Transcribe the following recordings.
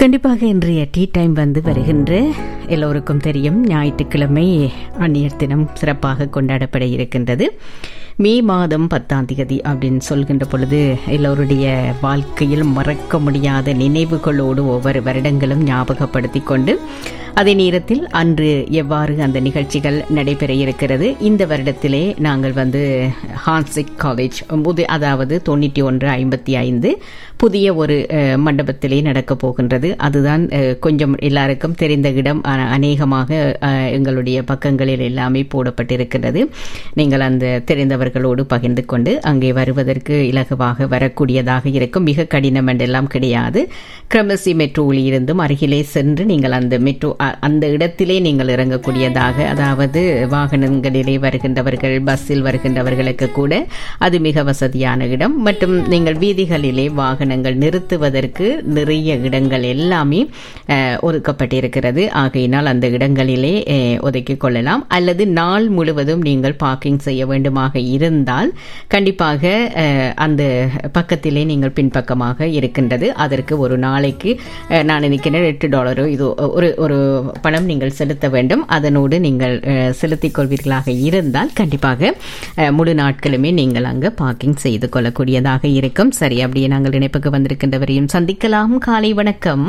கண்டிப்பாக இன்றைய tea time வந்து வருகின்ற எல்லோருக்கும் தெரியும் ஞாயிற்றுக்கிழமை அந்நியர் தினம் சிறப்பாக கொண்டாடப்பட இருக்கின்றது மே மாதம் பத்தாம் தேதி அப்படின்னு சொல்கின்ற பொழுது எல்லோருடைய வாழ்க்கையில் மறக்க முடியாத நினைவுகளோடு ஒவ்வொரு வருடங்களும் ஞாபகப்படுத்தி கொண்டு அதே நேரத்தில் அன்று எவ்வாறு அந்த நிகழ்ச்சிகள் நடைபெற இருக்கிறது இந்த வருடத்திலே நாங்கள் வந்து ஹான்சிக் காலேஜ் முது அதாவது தொண்ணூற்றி ஒன்று ஐம்பத்தி ஐந்து புதிய ஒரு அஹ், மண்டபத்திலே நடக்கப் போகின்றது அதுதான் அஹ், கொஞ்சம் எல்லாருக்கும் தெரிந்த இடம் ஆனா, அநேகமாக அஹ், எங்களுடைய பக்கங்களில் எல்லாமே போடப்பட்டிருக்கின்றது நீங்கள் அந்த தெரிந்தவர்களோடு பகிர்ந்து கொண்டு அங்கே வருவதற்கு இலகுவாக வரக்கூடியதாக இருக்கும் மிக கடினம் என்றெல்லாம் கிடையாது கிரமசி மெட்ரோவில் இருந்தும் அருகிலே சென்று நீங்கள் அந்த மெட்ரோ அ- அந்த இடத்திலே நீங்கள் இறங்கக்கூடியதாக அதாவது வாகனங்களிலே வருகின்றவர்கள் பஸ்ஸில் வருகின்றவர்களுக்கு கூட அது மிக வசதியான இடம் மற்றும் நீங்கள் வீதிகளிலே வாகனங்கள் நிறுத்துவதற்கு நிறைய இடங்கள் எல்லாமே அஹ், ஒதுக்கப்பட்டிருக்கிறது ஆகையினால் அந்த இடங்களிலே அஹ், ஒதுக்கிக் கொள்ளலாம் அல்லது நாள் முழுவதும் நீங்கள் பார்க்கிங் செய்ய வேண்டுமாக இருந்தால் கண்டிப்பாக அஹ், அந்த பக்கத்திலே நீங்கள் பின்பக்கமாக இருக்கின்றது அதற்கு ஒரு நாளைக்கு அஹ், நான் நினைக்கிறேன் எட்டு டாலரோ இது ஒரு ஒரு பணம் நீங்கள் செலுத்த வேண்டும் அதனோடு நீங்கள் அஹ், செலுத்திக் கொள்வீர்களாக இருந்தால் கண்டிப்பாக அஹ், முழு நாட்களுமே நீங்கள் அங்கு பார்க்கிங் செய்து கொள்ளக்கூடியதாக இருக்கும் சரி அப்படியே நாங்கள் இணைப்புக்கு வந்திருக்கின்றவரையும் சந்திக்கலாம் காலை வணக்கம்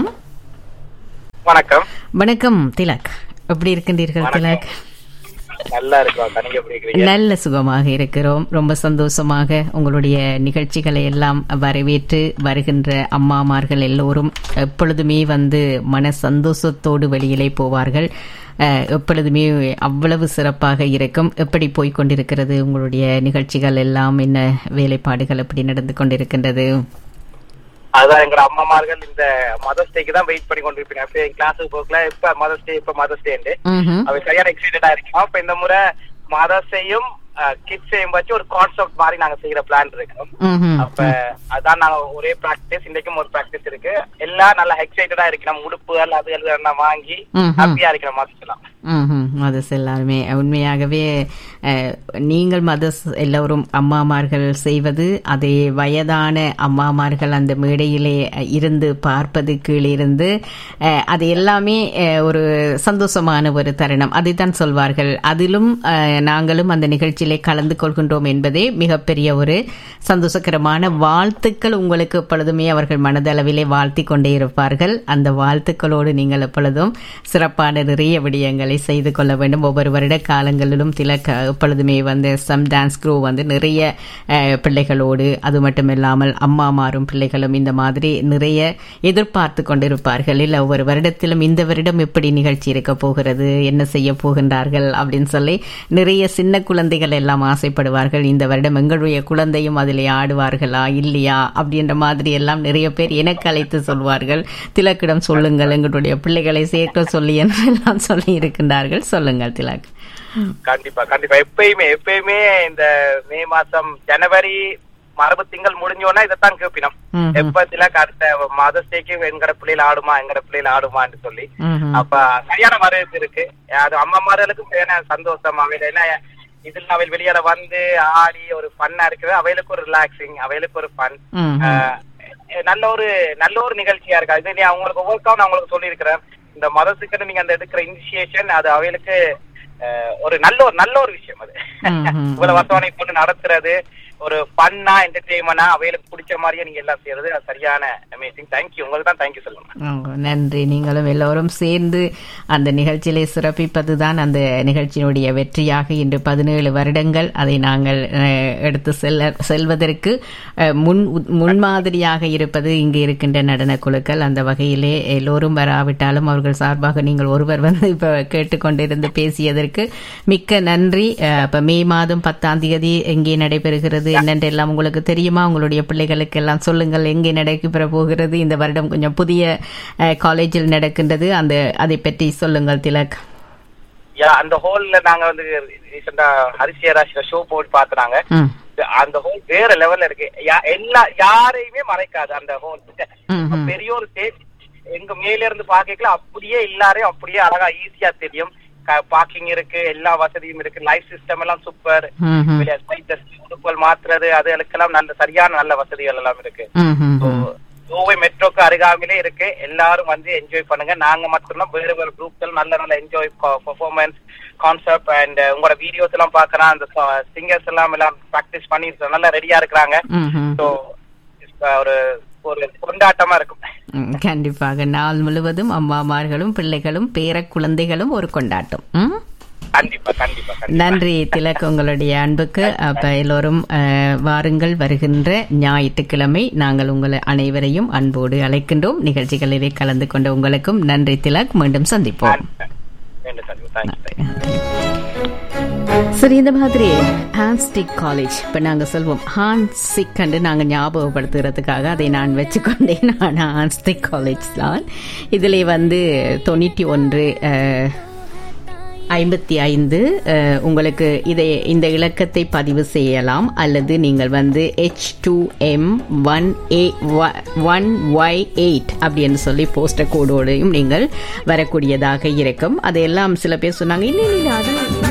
வணக்கம் வணக்கம் திலக் எப்படி இருக்கின்றீர்கள் திலக் நல்லா இருக்கும் நீங்க எப்படி இருக்கிறீங்க நல்ல சுகமாக இருக்கிறோம் ரொம்ப சந்தோஷமாக உங்களுடைய நிகழ்ச்சிகளை எல்லாம் வரவேற்று வருகின்ற அம்மாமார்கள் எல்லோரும் எப்பொழுதுமே வந்து மன சந்தோஷத்தோடு வெளியிலே போவார்கள் அஹ், எப்பொழுதுமே அவ்வளவு சிறப்பாக இருக்கும் எப்படி போய்க் கொண்டிருக்கிறது உங்களுடைய நிகழ்ச்சிகள் எல்லாம் என்ன வேலைப்பாடுகள் எப்படி நடந்து கொண்டிருக்கின்றது அதான் எங்க அம்மாமார்கள் இந்த மதர்ஸ் டேக்கு தான் வெயிட் பண்ணி கொண்டிருப்பீங்க அப்ப என் கிளாஸுக்கு போகல இப்ப மதர்ஸ் டே இப்ப மதர்ஸ் டே ம்ஹும். அவ சரியான எக்ஸைட்டடா இருக்கும் அப்ப இந்த முறை மதர்ஸையும் கிட்ஸையும் வச்சு ஒரு கான்செப்ட் மாதிரி நாங்க செய்யற பிளான் இருக்கோம் ம்ஹும். அப்ப அதான் நாங்க ஒரே பிராக்டிஸ் இன்னைக்கும் ஒரு பிராக்டிஸ் இருக்கு எல்லாம் நல்லா எக்ஸைட்டடா இருக்கு நம்ம உடுப்புகள் அது எல்லாம் வாங்கி ம்ஹும். ஹாப்பியா இருக்கிற மாதிரி ம்ஹும். அது எல்லாருமே உண்மையாகவே அஹ், நீங்கள் மதஸ் எல்லோரும் அம்மாமார்கள் செய்வது அதே வயதான அம்மாமார்கள் அந்த மேடையிலே அஹ், இருந்து பார்ப்பது கீழிருந்து அஹ், அது எல்லாமே அஹ், ஒரு சந்தோஷமான ஒரு தருணம் அதைத்தான் சொல்வார்கள் அதிலும் அஹ், நாங்களும் அந்த நிகழ்ச்சியிலே கலந்து கொள்கின்றோம் என்பதே மிகப்பெரிய ஒரு சந்தோஷகரமான வாழ்த்துக்கள் உங்களுக்கு எப்பொழுதுமே அவர்கள் மனதளவிலே வாழ்த்தி கொண்டே இருப்பார்கள் அந்த வாழ்த்துக்களோடு நீங்கள் எப்பொழுதும் சிறப்பான நிறைய விடயங்களை செய்து கொள்ள வேண்டும் ஒவ்வொரு வருட காலங்களிலும் திலக் எப்பொழுதுமே வந்து சம் டான்ஸ் குரூ வந்து நிறைய அஹ், பிள்ளைகளோடு அது மட்டும் இல்லாமல் அம்மாமாரும் பிள்ளைகளும் இந்த மாதிரி நிறைய எதிர்பார்த்து கொண்டிருப்பார்கள் இல்லை ஒவ்வொரு வருடத்திலும் இந்த வருடம் எப்படி நிகழ்ச்சி இருக்க போகிறது என்ன செய்ய போகின்றார்கள் அப்படின்னு சொல்லி நிறைய சின்ன குழந்தைகள் எல்லாம் ஆசைப்படுவார்கள் இந்த வருடம் எங்களுடைய குழந்தையும் அதிலே ஆடுவார்களா இல்லையா அப்படின்ற மாதிரி எல்லாம் நிறைய பேர் எனக்கு அழைத்து சொல்வார்கள் திலக்கிடம் சொல்லுங்கள் எங்களுடைய பிள்ளைகளை சேர்க்க சொல்லி என்றெல்லாம் சொல்லி இருக்கின்றார்கள் சொல்லுங்கள் திலக் கண்டிப்பா கண்டிப்பா எப்பயுமே எப்பயுமே இந்த மே மாசம் ஜனவரி மரபு திங்கள் முடிஞ்சோன்னா இதைத்தான் கேட்பினோம் ம்ஹும். எப்ப சில அடுத்த மதர்ஸ் டேக்கு எங்கட பிள்ளைல ஆடுமா எங்கட பிள்ளைல ஆடுமான்னு சொல்லி ம்ஹும். அப்ப சரியான வரவேற்பு இருக்கு அது அம்மா மார்களுக்கும் சரியான சந்தோஷம் அவையில என்ன இதுல அவையில் வெளியாட வந்து ஆடி ஒரு ஃபன்னா இருக்குது அவைகளுக்கு ஒரு ரிலாக்ஸிங் அவைகளுக்கு ஒரு ஃபன் ம்ஹும். நல்ல ஒரு நல்ல ஒரு நிகழ்ச்சியா இருக்கு அது நீ அவங்களுக்கு ஒவ்வொருக்காவும் நான் உங்களுக்கு சொல்லியிருக்கிறேன் இந்த மதத்துக்கு நீங்க அந்த எடுக்கிற இனிஷியேஷன் அது அவைகளுக்கு அஹ், ஒரு நல்ல ஒரு நல்ல ஒரு விஷயம் அது ம்ஹும். இவ்வளவு வருஷம் கொண்டு நடத்துறது ஒரு ஃபன்னா என்டர்டெயின்மெண்டா அவைகளுக்கு பிடிச்ச மாதிரியே நீங்க எல்லாம் செய்யறது அது சரியான அமேசிங் தேங்க்யூ உங்களுக்கு தான் தேங்க்யூ சொல்லணும் ஓ, நன்றி நீங்களும் எல்லோரும் சேர்ந்து அந்த நிகழ்ச்சியிலே சிறப்பிப்பதுதான் அந்த நிகழ்ச்சியினுடைய வெற்றியாக இன்று பதினேழு வருடங்கள் அதை நாங்கள் அஹ், எடுத்து செல்ல செல்வதற்கு அஹ், முன் முன்மாதிரியாக இருப்பது இங்கு இருக்கின்ற நடன குழுக்கள் அந்த வகையிலே எல்லோரும் வராவிட்டாலும் அவர்கள் சார்பாக நீங்கள் ஒருவர் வந்து இப்ப கேட்டுக்கொண்டிருந்து பேசியதற்கு மிக்க நன்றி அஹ், இப்ப மே மாதம் பத்தாம் தேதி எங்கே நடைபெறுகிறது என்னென்றெல்லாம் உங்களுக்கு தெரியுமா உங்களுடைய பிள்ளைகளுக்கு எல்லாம் சொல்லுங்கள் எங்கே நடைபெற போகிறது இந்த வருடம் கொஞ்சம் புதிய அஹ், காலேஜில் நடக்கின்றது அந்த அதை பற்றி சொல்லுங்கள் திலக் யா அந்த ஹோல்ல நாங்க வந்து ரீசெண்டா ஹரிசியராசில ஷோ போட்டு பாத்துனாங்க ம் அந்த ஹோல் வேற லெவல்ல இருக்கு யா- எல்லா யாரையுமே மறைக்காது அந்த ஹோல் ம், ம். பெரிய ஒரு ஸ்டேஜ் எங்க மேல இருந்து பாக்கல அப்படியே எல்லாரையும் அப்படியே அழகா ஈஸியா தெரியும் பார்க்கிங் இருக்கு எல்லா வசதியும் இருக்கு லைஃப் சிஸ்டம் எல்லாம் சூப்பர் ம் ம் உடுப்புகள் மாத்துறது அதுகளுக்கெல்லாம் நல்ல சரியான நல்ல வசதிகள் எல்லாம் இருக்கு ம் ம் So, கோவை மெட்ரோக்கு அருகாமையிலே இருக்கு எல்லாரும் வந்து என்ஜாய் பண்ணுங்க நாங்க மட்டும்தான் வேற வேற குரூப்கள் நல்ல நல்ல என்ஜாய் பெர்ஃபார்மன்ஸ் கான்செப்ட் அண்ட் உங்களோட வீடியோஸ் எல்லாம் பாக்குறேன் அந்த சிங்கர்ஸ் எல்லாம் எல்லாம் ப்ராக்டிஸ் பண்ணி நல்லா ரெடியா இருக்கிறாங்க ம்ஹும். ஸோ ஒரு ஒரு கொண்டாட்டமா இருக்கும் ம், கண்டிப்பாக நாள் முழுவதும் அம்மாமார்களும் பிள்ளைகளும் பேர குழந்தைகளும் ஒரு கொண்டாட்டம் ம்? கண்டிப்பா கண்டிப்பா கண்டிப்பா நன்றி திலக் உங்களுடைய அன்புக்கு அப்ப எல்லோரும் அஹ், வாருங்கள் வருகின்ற ஞாயிற்றுக்கிழமை நாங்கள் உங்களை அனைவரையும் அன்போடு அழைக்கின்றோம் நிகழ்ச்சிகளிலே கலந்து கொண்ட உங்களுக்கும் நன்றி திலக் மீண்டும் சந்திப்போம் ரெண்டு தேங்க்யூ தேங்க்யூ சரி இந்த மாதிரி ஹான்ஸ்டிக் காலேஜ் இப்போ நாங்கள் சொல்வோம் ஹான்சிக் கண்டு நாங்கள் ஞாபகப்படுத்துறதுக்காக அதை நான் வச்சுக்கொண்டேன் நான் ஹான்ஸ்டிக் காலேஜ் தான் இதில் வந்து தொண்ணூற்றி ஒன்று ஐம்பத்தி ஐந்து உங்களுக்கு இதை இந்த இலக்கத்தை பதிவு செய்யலாம் அல்லது நீங்கள் வந்து H two M one A one Y eight அப்படின்னு சொல்லி போஸ்டர் கோடோடையும் நீங்கள் வரக்கூடியதாக இருக்கும் அதையெல்லாம் சில பேர் சொன்னாங்க இல்லை இல்லை அது